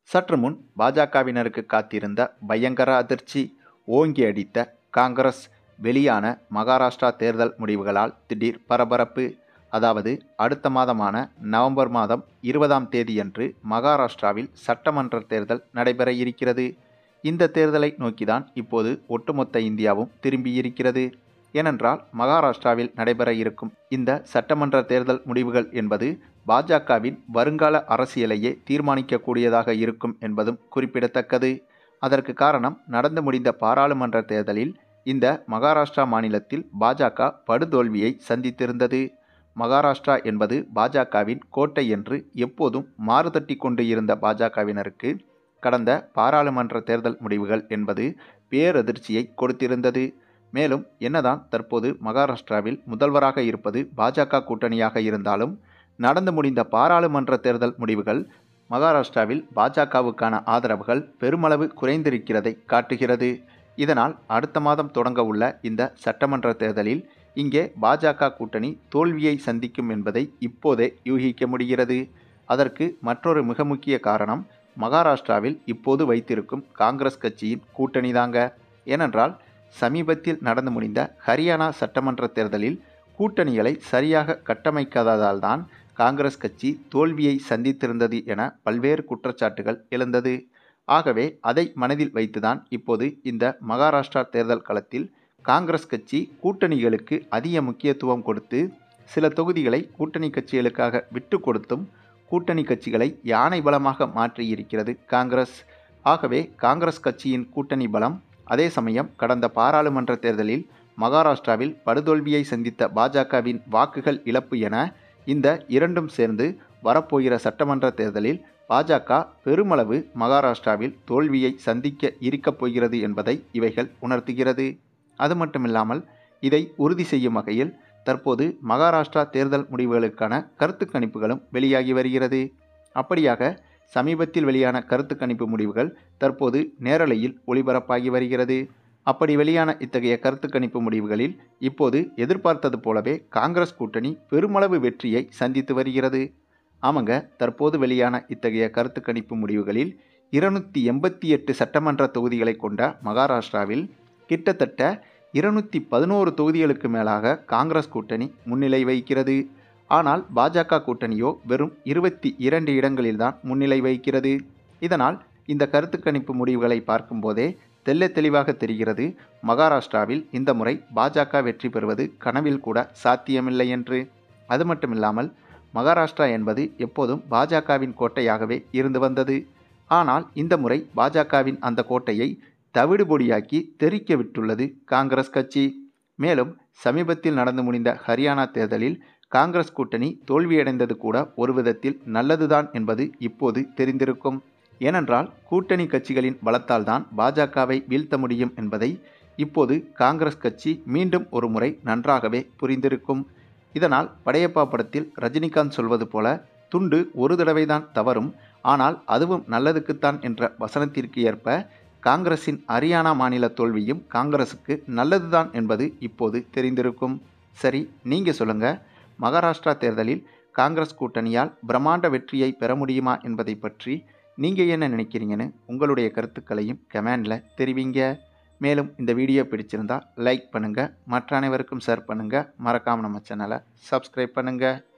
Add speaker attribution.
Speaker 1: சற்று முன் பாஜகவினருக்கு காத்திருந்த பயங்கர அதிர்ச்சி ஓங்கி அடித்த காங்கிரஸ் வெளியான மகாராஷ்டிரா தேர்தல் முடிவுகளால் திடீர் பரபரப்பு அதாவது அடுத்த மாதமான நவம்பர் மாதம் இருபதாம் தேதியன்று மகாராஷ்டிராவில் சட்டமன்ற தேர்தல் நடைபெற இருக்கிறது இந்த தேர்தலை நோக்கிதான் இப்போது ஒட்டுமொத்த இந்தியாவும் திரும்பியிருக்கிறது ஏனென்றால் மகாராஷ்டிராவில் நடைபெற இருக்கும் இந்த சட்டமன்ற தேர்தல் முடிவுகள் என்பது பாஜகவின் வருங்கால அரசியலையே தீர்மானிக்கக்கூடியதாக இருக்கும் என்பதும் குறிப்பிடத்தக்கது அதற்கு காரணம் நடந்து முடிந்த பாராளுமன்ற தேர்தலில் இந்த மகாராஷ்டிரா மாநிலத்தில் பாஜக படுதோல்வியை சந்தித்திருந்தது மகாராஷ்டிரா என்பது பாஜகவின் கோட்டை என்று எப்போதும் மாறுதட்டி கொண்டு இருந்த பாஜகவினருக்கு கடந்த பாராளுமன்ற தேர்தல் முடிவுகள் என்பது பேரதிர்ச்சியை கொடுத்திருந்தது மேலும் என்னதான் தற்போது மகாராஷ்டிராவில் முதல்வராக இருப்பது பாஜக கூட்டணியாக இருந்தாலும் நடந்து முடிந்த பாராளுமன்ற தேர்தல் முடிவுகள் மகாராஷ்டிராவில் பாஜகவுக்கான ஆதரவுகள் பெருமளவு குறைந்திருக்கிறதை காட்டுகிறது இதனால் அடுத்த மாதம் தொடங்க உள்ள இந்த சட்டமன்ற தேர்தலில் இங்கே பாஜக கூட்டணி தோல்வியை சந்திக்கும் என்பதை இப்போதே யூகிக்க முடிகிறது அதற்கு மற்றொரு மிக முக்கிய காரணம் மகாராஷ்டிராவில் இப்போது வைத்திருக்கும் காங்கிரஸ் கட்சியின் கூட்டணி தாங்க ஏனென்றால் சமீபத்தில் நடந்து முடிந்த ஹரியானா சட்டமன்ற தேர்தலில் கூட்டணிகளை சரியாக கட்டமைக்காததால் தான் காங்கிரஸ் கட்சி தோல்வியை சந்தித்திருந்தது என பல்வேறு குற்றச்சாட்டுகள் எழுந்தது ஆகவே அதை மனதில் வைத்துதான் இப்போது இந்த மகாராஷ்டிரா தேர்தல் களத்தில் காங்கிரஸ் கட்சி கூட்டணிகளுக்கு அதிக முக்கியத்துவம் கொடுத்து சில தொகுதிகளை கூட்டணி கட்சிகளுக்காக விட்டு கொடுத்தும் கூட்டணி கட்சிகளை யானை பலமாக மாற்றியிருக்கிறது காங்கிரஸ் ஆகவே காங்கிரஸ் கட்சியின் கூட்டணி பலம் அதே சமயம் கடந்த பாராளுமன்ற தேர்தலில் மகாராஷ்டிராவில் படுதோல்வியை சந்தித்த பாஜகவின் வாக்குகள் இழப்பு என இந்த இரண்டும் சேர்ந்து வரப்போகிற சட்டமன்ற தேர்தலில் பாஜக பெருமளவு மகாராஷ்டிராவில் தோல்வியை சந்திக்க இருக்கப் போகிறது என்பதை இவைகள் உணர்த்துகிறது அது மட்டுமில்லாமல் இதை உறுதி செய்யும் வகையில் தற்போது மகாராஷ்டிரா தேர்தல் முடிவுகளுக்கான கருத்து கணிப்புகளும் வெளியாகி வருகிறது அப்படியாக சமீபத்தில் வெளியான கருத்து கணிப்பு முடிவுகள் தற்போது நேரலையில் ஒளிபரப்பாகி வருகிறது அப்படி வெளியான இத்தகைய கருத்து கணிப்பு முடிவுகளில் இப்போது எதிர்பார்த்தது போலவே காங்கிரஸ் கூட்டணி பெருமளவு வெற்றியை சந்தித்து வருகிறது ஆமாங்க தற்போது வெளியான இத்தகைய கருத்து கணிப்பு முடிவுகளில் இருநூற்றி எண்பத்தி எட்டு சட்டமன்ற தொகுதிகளை கொண்ட மகாராஷ்டிராவில் கிட்டத்தட்ட இருநூற்றி பதினோரு தொகுதிகளுக்கு மேலாக காங்கிரஸ் கூட்டணி முன்னிலை வகிக்கிறது ஆனால் பாஜக கூட்டணியோ வெறும் இருபத்தி இரண்டு இடங்களில்தான் முன்னிலை வகிக்கிறது இதனால் இந்த கருத்து கணிப்பு முடிவுகளை பார்க்கும்போதே தெல்ல தெளிவாக தெரிகிறது மகாராஷ்டிராவில் இந்த முறை பாஜக வெற்றி பெறுவது கனவில் கூட சாத்தியமில்லை என்று அது மட்டுமில்லாமல் மகாராஷ்டிரா என்பது எப்போதும் பாஜகவின் கோட்டையாகவே இருந்து வந்தது ஆனால் இந்த முறை பாஜகவின் அந்த கோட்டையை தவிடுபொடியாக்கி தெறிக்க விட்டுள்ளது காங்கிரஸ் கட்சி மேலும் சமீபத்தில் நடந்து முடிந்த ஹரியானா தேர்தலில் காங்கிரஸ் கூட்டணி தோல்வியடைந்தது கூட ஒரு விதத்தில் நல்லதுதான் என்பது இப்போது தெரிந்திருக்கும் ஏனென்றால் கூட்டணி கட்சிகளின் பலத்தால் தான் பாஜகவை வீழ்த்த முடியும் என்பதை இப்போது காங்கிரஸ் கட்சி மீண்டும் ஒரு முறை நன்றாகவே புரிந்திருக்கும் இதனால் படையப்பா படத்தில் ரஜினிகாந்த் சொல்வது போல துண்டு ஒரு தடவைதான் தவறும் ஆனால் அதுவும் நல்லதுக்குத்தான் என்ற வசனத்திற்கு ஏற்ப காங்கிரசின் ஹரியானா மாநில தோல்வியும் காங்கிரசுக்கு நல்லதுதான் என்பது இப்போது தெரிந்திருக்கும் சரி நீங்கள் சொல்லுங்கள் மகாராஷ்டிரா தேர்தலில் காங்கிரஸ் கூட்டணியால் பிரம்மாண்ட வெற்றியை பெற முடியுமா என்பதை பற்றி நீங்கள் என்ன நினைக்கிறீங்கன்னு உங்களுடைய கருத்துக்களையும் கமெண்டில் தெரிவிங்க மேலும் இந்த வீடியோ பிடிச்சிருந்தா லைக் பண்ணுங்கள் மற்ற அனைவருக்கும் ஷேர் பண்ணுங்கள் மறக்காமல் நம்ம சேனலை சப்ஸ்கிரைப் பண்ணுங்கள்